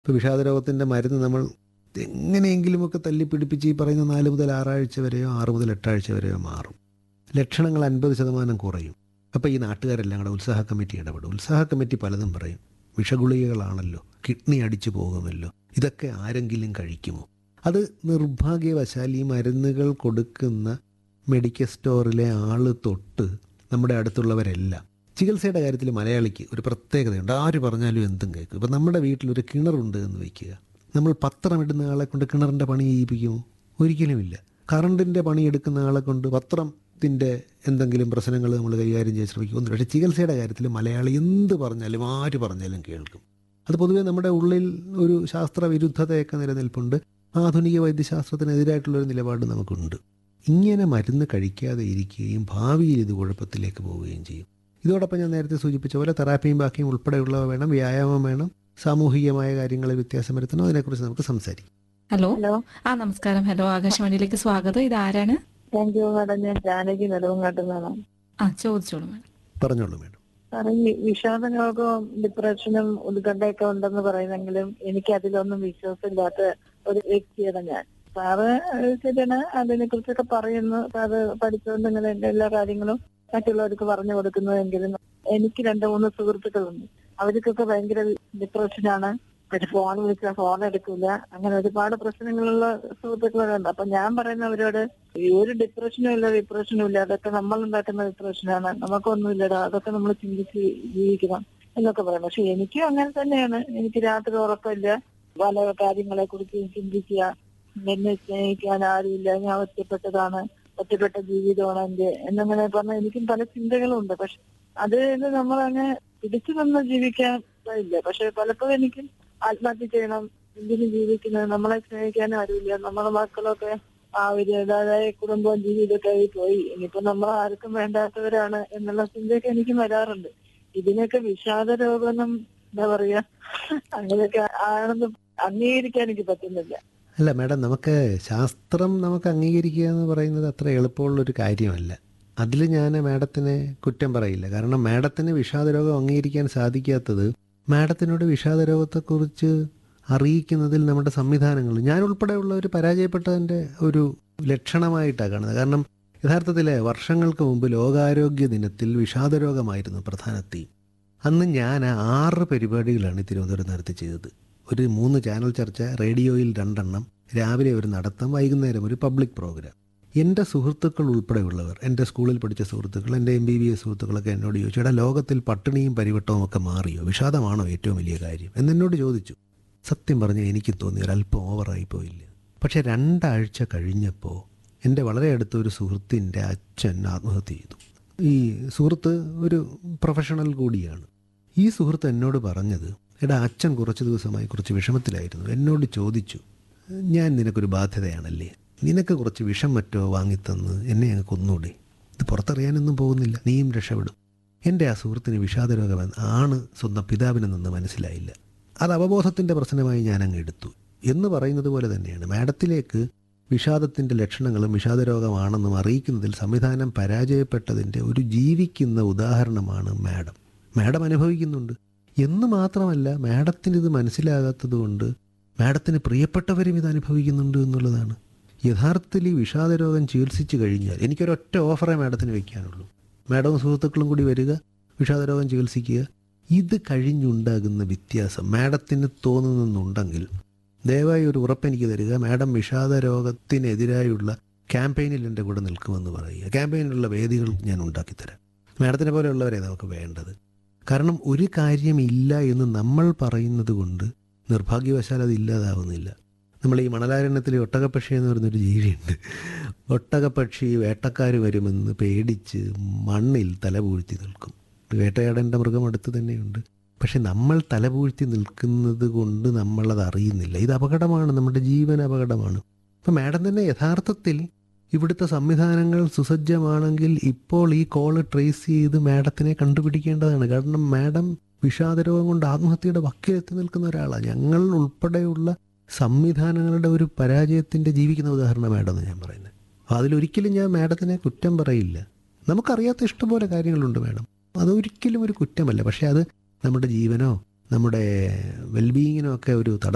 ഇപ്പോൾ വിഷാദരോഗത്തിൻ്റെ മരുന്ന് നമ്മൾ എങ്ങനെയെങ്കിലുമൊക്കെ തല്ലിപ്പിടിപ്പിച്ച് ഈ പറയുന്ന നാല് മുതൽ ആറാഴ്ച വരെയോ ആറ് മുതൽ എട്ടാഴ്ച വരെയോ മാറും ലക്ഷണങ്ങൾ അൻപത് ശതമാനം കുറയും അപ്പോൾ ഈ നാട്ടുകാരെല്ലാം കൂടെ ഉത്സാഹ കമ്മിറ്റി ഇടപെടും ഉത്സാഹ കമ്മിറ്റി പലതും പറയും വിഷഗുളികകളാണല്ലോ കിഡ്നി അടിച്ചു പോകുമല്ലോ ഇതൊക്കെ ആരെങ്കിലും കഴിക്കുമോ അത് നിർഭാഗ്യവശാൽ ഈ മരുന്നുകൾ കൊടുക്കുന്ന മെഡിക്കൽ സ്റ്റോറിലെ ആള് തൊട്ട് നമ്മുടെ അടുത്തുള്ളവരെല്ലാം ചികിത്സയുടെ കാര്യത്തിൽ മലയാളിക്ക് ഒരു പ്രത്യേകതയുണ്ട് ആര് പറഞ്ഞാലും എന്തും കേൾക്കും ഇപ്പം നമ്മുടെ വീട്ടിലൊരു കിണറുണ്ട് എന്ന് വയ്ക്കുക നമ്മൾ പത്രമിടുന്ന ആളെ കൊണ്ട് കിണറിൻ്റെ പണി ചെയ്യിപ്പിക്കുമോ ഒരിക്കലുമില്ല കറണ്ടിൻ്റെ പണി എടുക്കുന്ന ആളെ കൊണ്ട് പത്രത്തിൻ്റെ എന്തെങ്കിലും പ്രശ്നങ്ങൾ നമ്മൾ കൈകാര്യം ചെയ്യാൻ ശ്രമിക്കുമെന്ന് പക്ഷേ ചികിത്സയുടെ കാര്യത്തിൽ മലയാളി എന്ത് പറഞ്ഞാലും ആര് പറഞ്ഞാലും കേൾക്കും അത് പൊതുവേ നമ്മുടെ ഉള്ളിൽ ഒരു ശാസ്ത്ര വിരുദ്ധതയൊക്കെ നിലനിൽപ്പുണ്ട് ആധുനിക വൈദ്യശാസ്ത്രത്തിനെതിരായിട്ടുള്ള ഒരു നിലപാട് നമുക്കുണ്ട് ഇങ്ങനെ മരുന്ന് കഴിക്കാതെ ഇരിക്കുകയും ഭാവിയിൽ ഇത് കുഴപ്പത്തിലേക്ക് പോവുകയും ചെയ്യും ഇതോടൊപ്പം ഞാൻ നേരത്തെ സൂചിപ്പിച്ച പോലെ തെറാപ്പിയും ബാക്കിയും ഉൾപ്പെടെയുള്ളവ വേണം വ്യായാമം വേണം സാമൂഹികമായ കാര്യങ്ങളിൽ വ്യത്യാസം വരുത്തണം അതിനെക്കുറിച്ച് നമുക്ക് സംസാരിക്കാം ഹലോ ഹലോ ആ നമസ്കാരം ഹലോ ആകാശവാണിയിലേക്ക് സ്വാഗതം ഇത് ആരാണ് താങ്ക് യു മാഡം ഞാൻ ജാനകി നെടുവങ്ങാട്ട് നിന്നാണ് ആ ചോദിച്ചോളൂ മാഡം പറഞ്ഞോളൂ മേഡം സാറേ ഈ വിഷാദ രോഗവും ഡിപ്രഷനും ഉത്കണ്ഠയൊക്കെ ഉണ്ടെന്ന് പറയുന്നെങ്കിലും എനിക്ക് അതിലൊന്നും വിശ്വാസമില്ലാത്ത ഒരു വ്യക്തിയാണ് ഞാൻ സാറ് ഏഹ്, ശരിയാണ് അതിനെ കുറിച്ചൊക്കെ പറയുന്നു സാറ് പഠിച്ചുകൊണ്ട് ഇങ്ങനെ എല്ലാ കാര്യങ്ങളും മറ്റുള്ളവർക്ക് പറഞ്ഞു കൊടുക്കുന്നതെങ്കിലും എനിക്ക് രണ്ട് മൂന്ന് സുഹൃത്തുക്കളുണ്ട് അവർക്കൊക്കെ ഭയങ്കര ഡിപ്രഷനാണ് പിന്നെ ഫോൺ വിളിച്ചാൽ ഫോൺ എടുക്കില്ല അങ്ങനെ ഒരുപാട് പ്രശ്നങ്ങളുള്ള സുഹൃത്തുക്കളൊക്കെ ഉണ്ട് അപ്പൊ ഞാൻ പറയുന്ന അവരോട് ഈ ഒരു ഡിപ്രഷനും ഇല്ല ഡിപ്രഷനും ഇല്ല അതൊക്കെ നമ്മൾ ഉണ്ടാക്കുന്ന ഡിപ്രഷനാണ് നമുക്കൊന്നുമില്ലടാ അതൊക്കെ നമ്മൾ ചിന്തിച്ച് ജീവിക്കണം എന്നൊക്കെ പറയും പക്ഷെ എനിക്കും അങ്ങനെ തന്നെയാണ് എനിക്ക് രാത്രി ഉറക്കമില്ല പല കാര്യങ്ങളെ കുറിച്ച് ചിന്തിക്കുക എന്നെ സ്നേഹിക്കാൻ ആരുമില്ല ഞാൻ ഒറ്റപ്പെട്ടതാണ് ഒറ്റപ്പെട്ട ജീവിതമാണ് എന്റെ എന്നങ്ങനെ പറഞ്ഞ എനിക്കും പല ചിന്തകളുണ്ട് പക്ഷെ അത് നമ്മൾ അങ്ങ് പിടിച്ചു നിന്ന് ജീവിക്കാൻ ഇല്ല പക്ഷെ പലപ്പോഴും എനിക്ക് ആത്മഹത്യ ചെയ്യണം എന്തിനു ജീവിക്കുന്നത് നമ്മളെ സ്നേഹിക്കാൻ ആരുമില്ല നമ്മളെ മക്കളൊക്കെ ആ ഒരു അതായ കുടുംബവും ജീവിതമൊക്കെ ആയി പോയി ഇനിയിപ്പോ നമ്മൾ ആർക്കും വേണ്ടാത്തവരാണ് എന്നുള്ള ചിന്തയൊക്കെ എനിക്ക് വരാറുണ്ട് ഇതിനൊക്കെ വിഷാദ രോഗമൊന്നും എന്താ പറയാ അങ്ങനെയൊക്കെ ആണെന്ന് അംഗീകരിക്കാൻ എനിക്ക് പറ്റുന്നില്ല അല്ല മാഡം നമുക്ക് ശാസ്ത്രം നമുക്ക് അംഗീകരിക്കുക എന്ന് പറയുന്നത് അത്ര എളുപ്പമുള്ളൊരു കാര്യമല്ല അതിൽ ഞാൻ മാഡത്തിനെ കുറ്റം പറയില്ല കാരണം മാഡത്തിന് വിഷാദരോഗം അംഗീകരിക്കാൻ സാധിക്കാത്തത് മാഡത്തിനോട് വിഷാദരോഗത്തെക്കുറിച്ച് അറിയിക്കുന്നതിൽ നമ്മുടെ സംവിധാനങ്ങൾ ഞാൻ ഉൾപ്പെടെയുള്ള ഒരു പരാജയപ്പെട്ടതിൻ്റെ ഒരു ലക്ഷണമായിട്ടാണ് കാണുന്നത് കാരണം യഥാർത്ഥത്തിൽ വർഷങ്ങൾക്ക് മുമ്പ് ലോകാരോഗ്യ ദിനത്തിൽ വിഷാദരോഗമായിരുന്നു പ്രധാന തീം അന്ന് ഞാൻ ആറ് പരിപാടികളാണ് തിരുവനന്തപുരം നടത്തി ചെയ്തത് ഒരു മൂന്ന് ചാനൽ ചർച്ച റേഡിയോയിൽ രണ്ടെണ്ണം രാവിലെ ഒരു നടത്തം വൈകുന്നേരം ഒരു പബ്ലിക് പ്രോഗ്രാം എൻ്റെ സുഹൃത്തുക്കൾ ഉൾപ്പെടെയുള്ളവർ എൻ്റെ സ്കൂളിൽ പഠിച്ച സുഹൃത്തുക്കൾ എൻ്റെ എം ബി ബി എസ് സുഹൃത്തുക്കളൊക്കെ എന്നോട് ചോദിച്ചു എടാ ലോകത്തിൽ പട്ടിണിയും പരിവട്ടവും ഒക്കെ മാറിയോ വിഷാദമാണോ ഏറ്റവും വലിയ കാര്യം എന്നെന്നോട് ചോദിച്ചു സത്യം പറഞ്ഞാൽ എനിക്ക് തോന്നി ഒരല്പം ഓവറായി പോയില്ല പക്ഷേ രണ്ടാഴ്ച കഴിഞ്ഞപ്പോൾ എൻ്റെ വളരെ അടുത്ത ഒരു സുഹൃത്തിൻ്റെ അച്ഛൻ ആത്മഹത്യ ചെയ്തു ഈ സുഹൃത്ത് ഒരു പ്രൊഫഷണൽ കൂടിയാണ് ഈ സുഹൃത്ത് എന്നോട് പറഞ്ഞത് എടാ അച്ഛൻ കുറച്ച് ദിവസമായി കുറച്ച് വിഷമത്തിലായിരുന്നു എന്നോട് ചോദിച്ചു ഞാൻ നിനക്കൊരു ബാധ്യതയാണല്ലേ നിനക്ക് കുറച്ച് വിഷം മറ്റോ വാങ്ങിത്തന്ന് എന്നെ അങ്ങ് കൊന്നൂടെ ഇത് പുറത്തറിയാനൊന്നും പോകുന്നില്ല നീയും രക്ഷപ്പെടും എൻ്റെ ആ സുഹൃത്തിന് വിഷാദരോഗം ആണ് സ്വന്തം പിതാവിന് നിന്ന് മനസ്സിലായില്ല അത് അവബോധത്തിൻ്റെ പ്രശ്നമായി ഞാൻ അങ്ങ് എടുത്തു എന്ന് പറയുന്നത് പോലെ തന്നെയാണ് മാഡത്തിലേക്ക് വിഷാദത്തിൻ്റെ ലക്ഷണങ്ങളും വിഷാദരോഗമാണെന്നും അറിയിക്കുന്നതിൽ സംവിധാനം പരാജയപ്പെട്ടതിൻ്റെ ഒരു ജീവിക്കുന്ന ഉദാഹരണമാണ് മാഡം മാഡം അനുഭവിക്കുന്നുണ്ട് എന്ന് മാത്രമല്ല മാഡത്തിന് ഇത് മനസ്സിലാകാത്തത് കൊണ്ട് മാഡത്തിന് പ്രിയപ്പെട്ടവരും ഇത് അനുഭവിക്കുന്നുണ്ട് എന്നുള്ളതാണ് യഥാർത്ഥത്തിൽ ഈ വിഷാദരോഗം ചികിത്സിച്ചു കഴിഞ്ഞാൽ എനിക്കൊരൊറ്റ ഓഫറേ മാഡത്തിന് വെക്കാനുള്ളൂ മാഡവും സുഹൃത്തുക്കളും കൂടി വരിക വിഷാദരോഗം ചികിത്സിക്കുക ഇത് കഴിഞ്ഞുണ്ടാകുന്ന വ്യത്യാസം മാഡത്തിന് തോന്നുന്നുണ്ടെങ്കിൽ ദയവായി ഒരു ഉറപ്പ് എനിക്ക് തരിക മാഡം വിഷാദരോഗത്തിനെതിരായുള്ള ക്യാമ്പയിനിൽ എൻ്റെ കൂടെ നിൽക്കുമെന്ന് പറയുക ക്യാമ്പയിനിലുള്ള വേദികൾ ഞാൻ ഉണ്ടാക്കിത്തരാം മാഡത്തിനെ പോലെയുള്ളവരെ നമുക്ക് വേണ്ടത് കാരണം ഒരു കാര്യമില്ല എന്ന് നമ്മൾ പറയുന്നത് കൊണ്ട് നിർഭാഗ്യവശാൽ അത് ഇല്ലാതാവുന്നില്ല നമ്മൾ ഈ മണലാരണ്യത്തിൽ ഒട്ടകപ്പക്ഷി എന്ന് പറയുന്നൊരു ജീവിയുണ്ട് ഒട്ടകപ്പക്ഷി വേട്ടക്കാർ വരുമെന്ന് പേടിച്ച് മണ്ണിൽ തലപൂഴ്ത്തി നിൽക്കും വേട്ടയാടേണ്ട മൃഗം അടുത്ത് തന്നെയുണ്ട് പക്ഷെ നമ്മൾ തലപൂഴ്ത്തി നിൽക്കുന്നത് കൊണ്ട് നമ്മളത് അറിയുന്നില്ല ഇത് അപകടമാണ് നമ്മുടെ ജീവൻ അപകടമാണ് അപ്പം മാഡം തന്നെ യഥാർത്ഥത്തിൽ ഇവിടുത്തെ സംവിധാനങ്ങൾ സുസജ്ജമാണെങ്കിൽ ഇപ്പോൾ ഈ കോള് ട്രേസ് ചെയ്ത് മാഡത്തിനെ കണ്ടുപിടിക്കേണ്ടതാണ് കാരണം മാഡം വിഷാദരോഗം കൊണ്ട് ആത്മഹത്യയുടെ വക്കിലെത്തി നിൽക്കുന്ന ഒരാളാണ് ഞങ്ങൾ ഉൾപ്പെടെയുള്ള സംവിധാനങ്ങളുടെ ഒരു പരാജയത്തിൻ്റെ ജീവിക്കുന്ന ഉദാഹരണം മാഡം എന്ന് ഞാൻ പറയുന്നത് അപ്പോൾ അതിലൊരിക്കലും ഞാൻ മാഡത്തിനെ കുറ്റം പറയില്ല നമുക്കറിയാത്ത ഇഷ്ടംപോലെ കാര്യങ്ങളുണ്ട് മാഡം അതൊരിക്കലും ഒരു കുറ്റമല്ല പക്ഷേ അത് നമ്മുടെ ജീവനോ നമ്മുടെ വെൽബീയിങ്ങിനോ ഒക്കെ ഒരു തടസ്സം